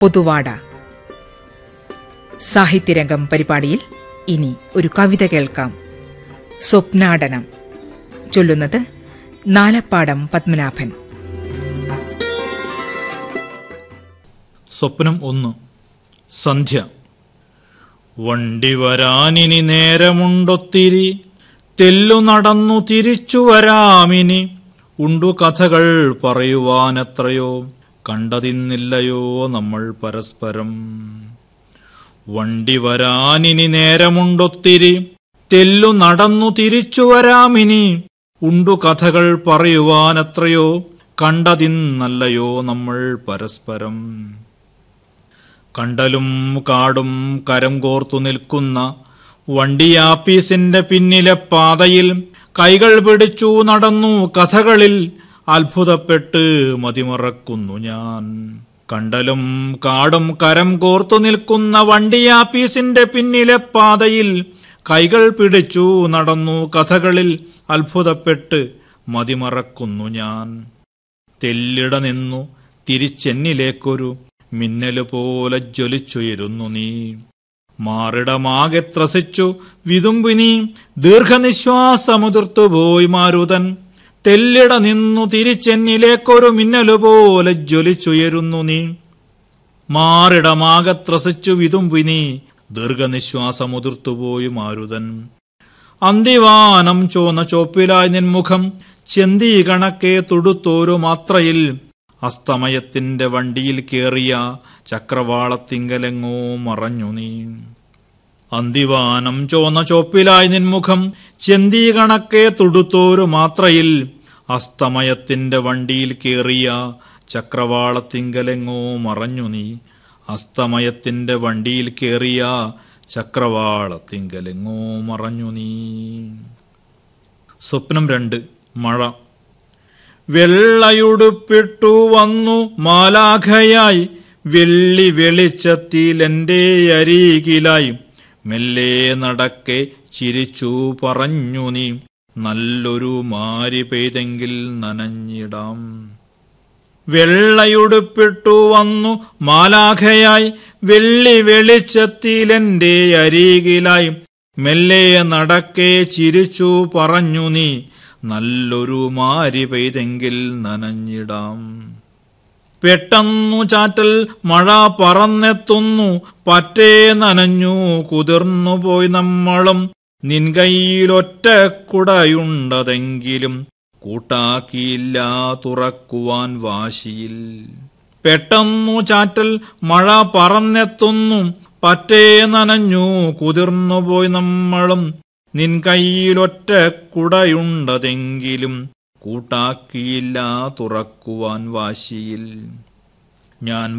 പൊതുവാട സാഹിത്യരംഗം പരിപാടിയിൽ ഇനി ഒരു കവിത കേൾക്കാം സ്വപ്നാടനം ചൊല്ലുന്നത് നാലപ്പാടം പത്മനാഭൻ സ്വപ്നം ഒന്ന് സന്ധ്യ വണ്ടി വരാനിനി നേരമുണ്ടൊത്തിരി തെല്ലു നടന്നു തിരിച്ചു വരാമിനി ഉണ്ടു കഥകൾ പറയുവാനെത്രയോ കണ്ടതിന്നില്ലയോ നമ്മൾ പരസ്പരം വണ്ടി വരാനിനി നേരമുണ്ടൊത്തിരി തെല്ലു നടന്നു തിരിച്ചു വരാമിനി ഉണ്ടു കഥകൾ പറയുവാനെത്രയോ കണ്ടതിന്നല്ലയോ നമ്മൾ പരസ്പരം കണ്ടലും കാടും കരം കോർത്തു നിൽക്കുന്ന വണ്ടിയാപ്പീസിന്റെ പിന്നിലെ പാതയിൽ കൈകൾ പിടിച്ചു നടന്നു കഥകളിൽ അത്ഭുതപ്പെട്ട് മതിമറക്കുന്നു ഞാൻ കണ്ടലും കാടും കരം കോർത്തു നിൽക്കുന്ന വണ്ടിയാപ്പീസിന്റെ പിന്നിലെ പാതയിൽ കൈകൾ പിടിച്ചു നടന്നു കഥകളിൽ അത്ഭുതപ്പെട്ട് മതിമറക്കുന്നു ഞാൻ തെല്ലിട നിന്നു തിരിച്ചെന്നിലേക്കൊരു മിന്നല് പോലെ ജ്വലിച്ചുയരുന്നു നീ മാറിടമാകെ ത്രസിച്ചു വിതുമ്പിനി ദീർഘനിശ്വാസമുതിർത്തുപോയി മാരുതൻ തെല്ലിട നിന്നു തിരിച്ചെന്നിലേക്കൊരു മിന്നല് പോലെ ജ്വലിച്ചുയരുന്നു നീ മാറിടമാകെ ത്രസിച്ചു വിതുമ്പിനി ദീർഘനിശ്വാസമുതിർത്തുപോയി മാരുതൻ അന്തിവാനം ചോന്ന ചോപ്പിലായി നിൻമുഖം ചെന്തി കണക്കെ തുടുത്തോരു മാത്രയിൽ അസ്തമയത്തിന്റെ വണ്ടിയിൽ കേറിയ ചക്രവാളത്തിങ്കലെങ്ങോ മറഞ്ഞു നീ അന്തിവാനം ചോന്ന ചോപ്പിലായി നിൻമുഖം ചെന്തി കണക്കെ തുടുത്തോരു മാത്രയിൽ അസ്തമയത്തിന്റെ വണ്ടിയിൽ കേറിയ ചക്രവാളത്തിങ്കലെങ്ങോ മറഞ്ഞു നീ അസ്തമയത്തിന്റെ വണ്ടിയിൽ കേറിയ ചക്രവാളത്തിങ്കലെങ്ങോ മറഞ്ഞു നീ സ്വപ്നം രണ്ട് മഴ വെള്ളയുടുപ്പിട്ടു വന്നു മാലാഖയായി വെള്ളി വെളിച്ചത്തിൽ എന്റെ അരികിലായി മെല്ലെ നടക്കെ ചിരിച്ചു പറഞ്ഞു നീ നല്ലൊരു മാരി പെയ്തെങ്കിൽ നനഞ്ഞിടാം വെള്ളയുടുപ്പിട്ടു വന്നു മാലാഖയായി വെള്ളി വെളിച്ചത്തിലെന്റെ അരികിലായി മെല്ലെ നടക്കെ ചിരിച്ചു പറഞ്ഞു നീ നല്ലൊരു മാരി പെയ്തെങ്കിൽ നനഞ്ഞിടാം പെട്ടെന്നു ചാറ്റൽ മഴ പറന്നെത്തുന്നു പറ്റേ നനഞ്ഞു കുതിർന്നു പോയി നമ്മളും നിൻ കയ്യിലൊറ്റ കുടയുണ്ടതെങ്കിലും കൂട്ടാക്കിയില്ല തുറക്കുവാൻ വാശിയിൽ പെട്ടെന്നു ചാറ്റൽ മഴ പറന്നെത്തുന്നു പറ്റേ നനഞ്ഞു കുതിർന്നു പോയി നമ്മളും നിൻ കയ്യിലൊറ്റ കുടയുണ്ടതെങ്കിലും കൂട്ടാക്കിയില്ല തുറക്കുവാൻ വാശിയിൽ ഞാൻ